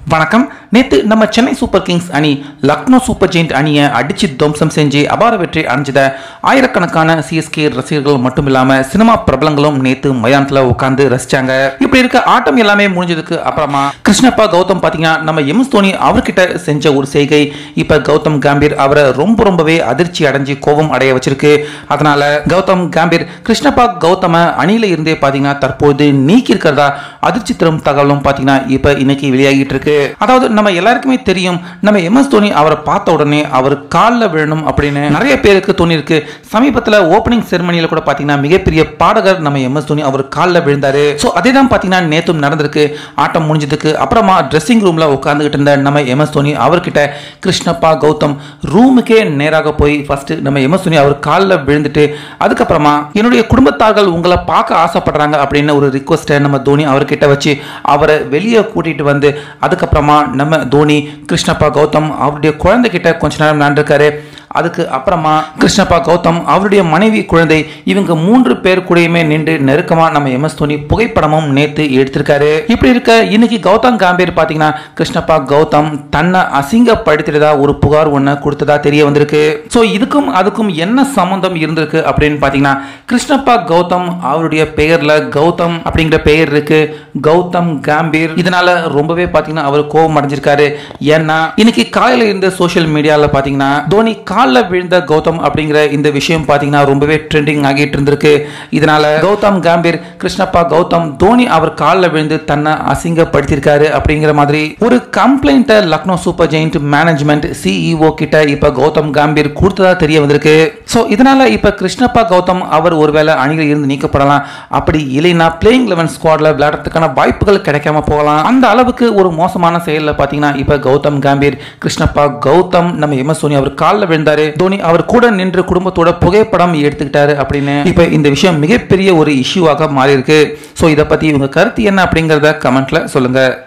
வணக்கம் நேத்து நம்ம சென்னை சூப்பர் கிங்ஸ் அணி லக்னோ சூப்பர் ஜெயிண்ட் அணியை அடிச்சு துவம்சம் செஞ்சு அபார வெற்றி அடைஞ்சத ஆயிரக்கணக்கான சிஎஸ்கே ரசிகர்கள் மட்டும் இல்லாம சினிமா பிரபலங்களும் நேத்து மைதானத்துல உட்கார்ந்து ரசிச்சாங்க இப்படி இருக்க ஆட்டம் எல்லாமே முடிஞ்சதுக்கு அப்புறமா கிருஷ்ணப்பா கௌதம் பாத்தீங்கன்னா நம்ம எம்எஸ் தோனி அவர்கிட்ட செஞ்ச ஒரு செய்கை இப்ப கௌதம் காம்பீர் அவரை ரொம்ப ரொம்பவே அதிர்ச்சி அடைஞ்சு கோபம் அடைய வச்சிருக்கு அதனால கௌதம் காம்பீர் கிருஷ்ணப்பா கௌதம அணியில இருந்தே பாத்தீங்கன்னா தற்போது நீக்கி இருக்கிறதா அதிர்ச்சி தரும் தகவலும் பாத்தீங்கன்னா இப்ப இன்னைக்கு வெளியாகிட்டு இருக்கு அதாவது நம்ம எல்லாருக்குமே தெரியும் நம்ம எம்எஸ் தோனி அவரை பார்த்த உடனே அவர் காலில் விழணும் அப்படின்னு நிறைய பேருக்கு தோணி இருக்கு சமீபத்தில் ஓப்பனிங் செரமனியில் கூட பார்த்தீங்கன்னா மிகப்பெரிய பாடகர் நம்ம எம்எஸ் தோனி அவர் காலில் விழுந்தாரு ஸோ அதே தான் பார்த்தீங்கன்னா நேத்தும் நடந்திருக்கு ஆட்டம் முடிஞ்சதுக்கு அப்புறமா ட்ரெஸ்ஸிங் ரூமில் உட்காந்துக்கிட்டு இருந்த நம்ம எம்எஸ் தோனி அவர்கிட்ட கிருஷ்ணப்பா கௌதம் ரூமுக்கே நேராக போய் ஃபர்ஸ்ட் நம்ம எம்எஸ் தோனி அவர் காலில் விழுந்துட்டு அதுக்கப்புறமா என்னுடைய குடும்பத்தார்கள் உங்களை பார்க்க ஆசைப்படுறாங்க அப்படின்னு ஒரு ரிக்வஸ்ட்டை நம்ம தோனி அவர்கிட்ட வச்சு அவரை வெளியே கூட்டிட்டு வந்து அதுக்கப்புறமா நம்ம தோனி கிருஷ்ணப்பா கௌதம் அவருடைய குழந்தைகிட்ட கொஞ்ச நேரம் விளையாண்டுருக்காரு அதுக்கு அப்புறமா கிருஷ்ணப்பா கௌதம் அவருடைய மனைவி குழந்தை இவங்க மூன்று பேர் கூடயுமே நின்று நெருக்கமா நம்ம எம்எஸ் தோனி புகைப்படமும் நேத்து எடுத்திருக்காரு இப்படி இருக்க இன்னைக்கு கௌதம் காம்பீர் பாத்தீங்கன்னா கிருஷ்ணப்பா கௌதம் தன்னை அசிங்கப்படுத்திட்டதா ஒரு புகார் ஒண்ணு கொடுத்ததா தெரிய வந்திருக்கு ஸோ இதுக்கும் அதுக்கும் என்ன சம்பந்தம் இருந்திருக்கு அப்படின்னு பாத்தீங்கன்னா கிருஷ்ணப்பா கௌதம் அவருடைய பெயர்ல கௌதம் அப்படிங்கிற பெயர் இருக்கு கௌதம் காம்பீர் இதனால ரொம்பவே பாத்தீங்கன்னா அவர் கோபம் அடைஞ்சிருக்காரு ஏன்னா இன்னைக்கு காலையில இருந்த சோஷியல் மீடியால பாத்தீங்கன்னா தோனி காலில் விழுந்த கௌதம் அப்படிங்கிற இந்த விஷயம் பாத்தீங்கன்னா ரொம்பவே ட்ரெண்டிங் ஆகிட்டு இருந்திருக்கு இதனால கௌதம் காம்பீர் கிருஷ்ணப்பா கௌதம் தோனி அவர் காலில் விழுந்து தன்னை அசிங்கப்படுத்தியிருக்காரு அப்படிங்கிற மாதிரி ஒரு கம்ப்ளைண்ட்டை Lucknow Super Giant management CEO கிட்ட இப்ப கௌதம் காம்பீர் கொடுத்ததா தெரிய வந்திருக்கு ஸோ இதனால இப்ப கிருஷ்ணப்பா கௌதம் அவர் ஒருவேளை அணியில் இருந்து நீக்கப்படலாம் அப்படி இல்லைன்னா பிளேயிங் லெவன் ஸ்குவாட்ல விளையாடுறதுக்கான வாய்ப்புகள் கிடைக்காம போகலாம் அந்த அளவுக்கு ஒரு மோசமான செயலில் பார்த்தீங்கன்னா இப்ப கௌதம் காம்பீர் கிருஷ்ணப்பா கௌதம் நம்ம எம்எஸ் தோனி அவர் காலில் விழுந்தாரு தோனி அவர் கூட நின்று குடும்பத்தோட புகைப்படம் எடுத்துக்கிட்டாரு அப்படின்னு இப்ப இந்த விஷயம் மிகப்பெரிய ஒரு இஷ்யூவாக மாறி இருக்கு ஸோ இதை பத்தி உங்க கருத்து என்ன அப்படிங்கிறத கமெண்ட்ல சொல்லுங்க